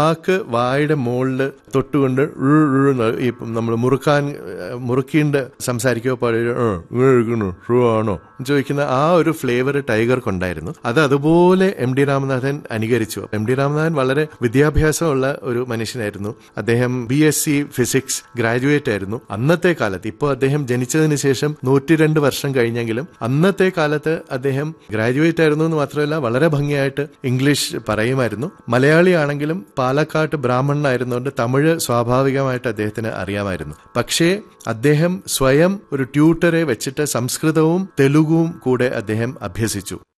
നാക്ക് വായുടെ മുകളിൽ തൊട്ടുകൊണ്ട് ഴ് ഴ് എന്ന് ഈ നമ്മൾ മുറുക്കാൻ ഏഹ്, മുറുക്കിണ്ട് സംസാരിക്കുമ്പോൾ പഴയ "ആ, ഇങ്ങനെ ഇരിക്കുന്നു, സുഖമാണോ എന്ന് ചോദിക്കുന്ന ആ ഒരു ഫ്ലേവർ ടൈഗർക്കുണ്ടായിരുന്നു അത് അതുപോലെ എം ഡി രാമനാഥൻ അനുകരിച്ചു എം ഡി രാമനാഥൻ വളരെ വിദ്യാഭ്യാസമുള്ള ഒരു മനുഷ്യനായിരുന്നു അദ്ദേഹം B S C physics graduate ആയിരുന്നു അന്നത്തെ കാലത്ത് ഇപ്പോൾ അദ്ദേഹം ജനിച്ചതിന് ശേഷം നൂറ്റിരണ്ട് വർഷം കഴിഞ്ഞെങ്കിലും അന്നത്തെ കാലത്ത് അദ്ദേഹം ഗ്രാജുവേറ്റ് ആയിരുന്നു എന്ന് മാത്രമല്ല വളരെ ഭംഗിയായിട്ട് ഇംഗ്ലീഷ് പറയുമായിരുന്നു മലയാളി ആണെങ്കിലും പാലക്കാട്ട് ബ്രാഹ്മണനായിരുന്നുകൊണ്ട് തമിഴ് സ്വാഭാവികമായിട്ട് അദ്ദേഹത്തിന് അറിയാമായിരുന്നു പക്ഷേ അദ്ദേഹം സ്വയം ഒരു ട്യൂട്ടറെ വെച്ചിട്ട് സംസ്കൃതവും തെലുഗുവും കൂടെ അദ്ദേഹം അഭ്യസിച്ചു